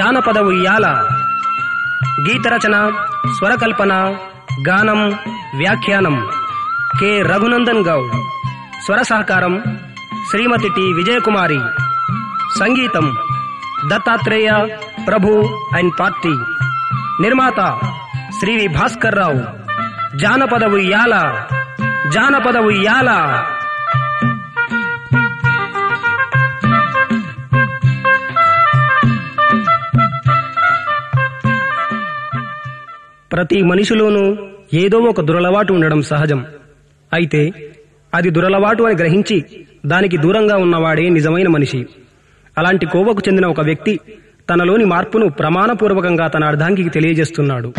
జానపద ఉయ్యాల గీత రచన స్వరకల్పన గానం వ్యాఖ్యానం కె రఘునందన్ గౌడ్ స్వర సహకారం శ్రీమతి టి విజయకుమారి సంగీతం దత్తాత్రేయ ప్రభు అండ్ పార్టీ నిర్మాత శ్రీ వి భాస్కర్ రావు జానపద ఉయ్యాల జానపద ఉయ్యాల ప్రతి మనిషిలోనూ ఏదో ఒక దురలవాటు ఉండడం సహజం అయితే అది దురలవాటు అని గ్రహించి దానికి దూరంగా ఉన్నవాడే నిజమైన మనిషి అలాంటి కోవకు చెందిన ఒక వ్యక్తి తనలోని మార్పును ప్రమాణపూర్వకంగా తన అర్ధాంగికి తెలియజేస్తున్నాడు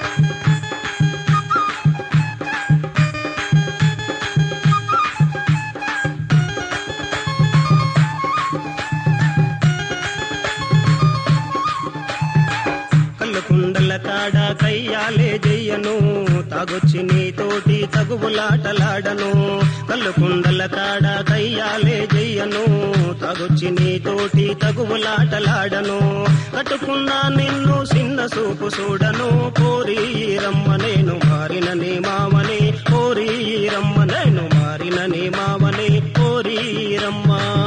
కళ్ళు కుండల కాడ కయ్యాలే జయ్యను తాగొచ్చి నీతోటి తగువులాటలాడను కళ్ళు కుండల కాడ కయ్యాలే జయ్యను తాగొచ్చి నీతోటి తగువులాటలాడను కట్టుకున్నా నిన్ను చిన్న సూపు చూడను పోరి రమ్మ నేను మారిన నీ మామని పోరి రమ్మ నేను మారిన నీ మామని పోరి రమ్మ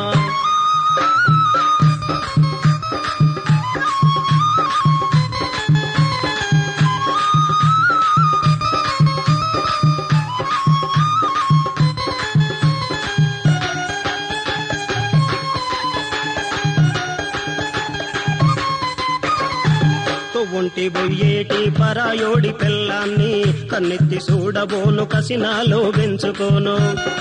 ఒంటి బొయ్యేటి పరాయోడి పిల్లాన్ని కన్నెత్తి చూడబోను కసినాలో పెంచుకోను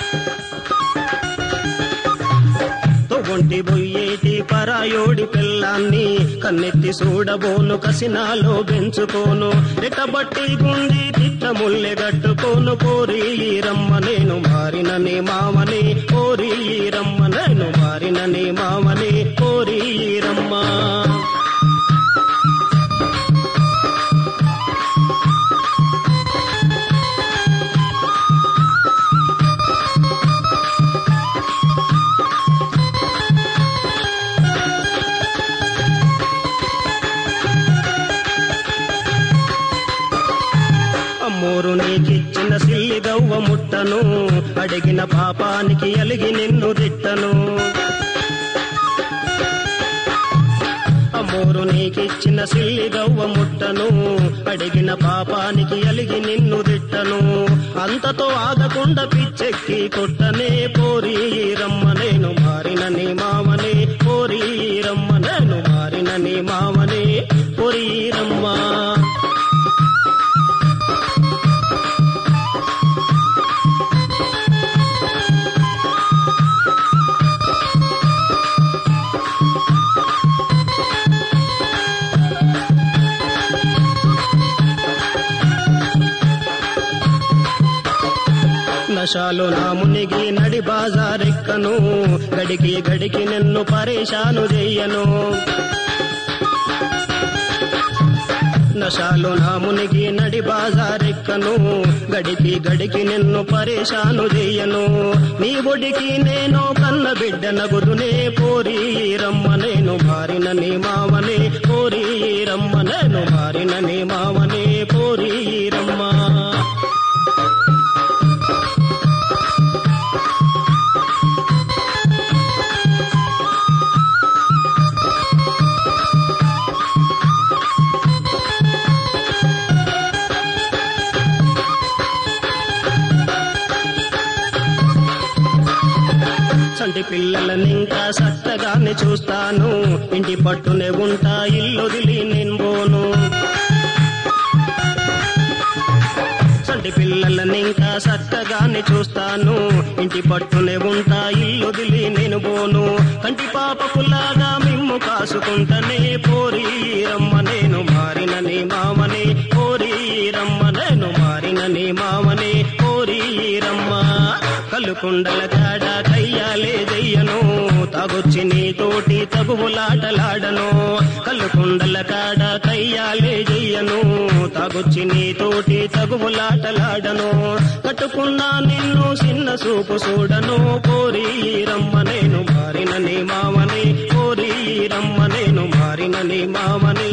ఒంటి బొయ్యేటి పరాయోడి పిల్లాన్ని కన్నెత్తి చూడబోను కసినాలో పెంచుకోను రెట్టబట్టి గుండి తిట్ట ముల్లె గట్టుకోను పోరి రమ్మ నేను మారిన నీ మామని పోరి రమ్మ నేను మారిన నీ మామని పోరి రమ్మ అమ్మోరు నీకిచ్చిన సిల్లి గవ్వ ముట్టను అడిగిన పాపానికి అలిగి నిన్ను తిట్టను అమ్మోరు నీకిచ్చిన సిల్లి గవ్వ ముట్టను అడిగిన పాపానికి అలిగి నిన్ను తిట్టను అంతతో ఆగకుండా పిచ్చెక్కి కొట్టనే పోరి రమ్మ నేను మారిన నీ మామని పోరి రమ్మ నేను మారిన నీ మామని పోరి రమ్మ నశాలు నా మునిగి నడి బాజారెక్కను గడికి గడికి నిన్ను పరేషాను చెయ్యను నశాలు నా మునిగి నడి బాజారెక్కను గడికి గడికి నిన్ను పరేషాను చెయ్యను నీ ఒడికి నేను కన్న బిడ్డ నగుదునే పోరి రమ్మ నేను మారిన నీ మామనే పోరి రమ్మ నేను మారిన నీ మామనే పోరి రమ్మ చంటి పిల్లలని ఇంకా సత్తగానే చూస్తాను ఇంటి పట్టునే ఉంటా ఇల్లు వదిలి నేను పోను చంటి పిల్లలని ఇంకా సత్తగానే చూస్తాను ఇంటి పట్టునే ఉంటా ఇల్లు వదిలి నేను పోను కంటి పాపకులాగా మిమ్ము కాసుకుంటనే పోరి రమ్మ నేను మారిన నీ మామని పోరి రమ్మ నేను మారిన నీ మామని పోరి రమ్మ కళ్ళు కుండల కాడ కయ్యాలే దయ్యను తాగొచ్చి నీతోటి తగువులాటలాడను కళ్ళు కుండల కాడ కయ్యాలే జయ్యను తాగొచ్చి నీతోటి తగువులాటలాడను కట్టుకున్నా నిన్ను చిన్న చూపు చూడను కోరి రమ్మ నేను మారిన నీ మామని కోరి రమ్మ నేను మారి కొట్టిన నీ మామని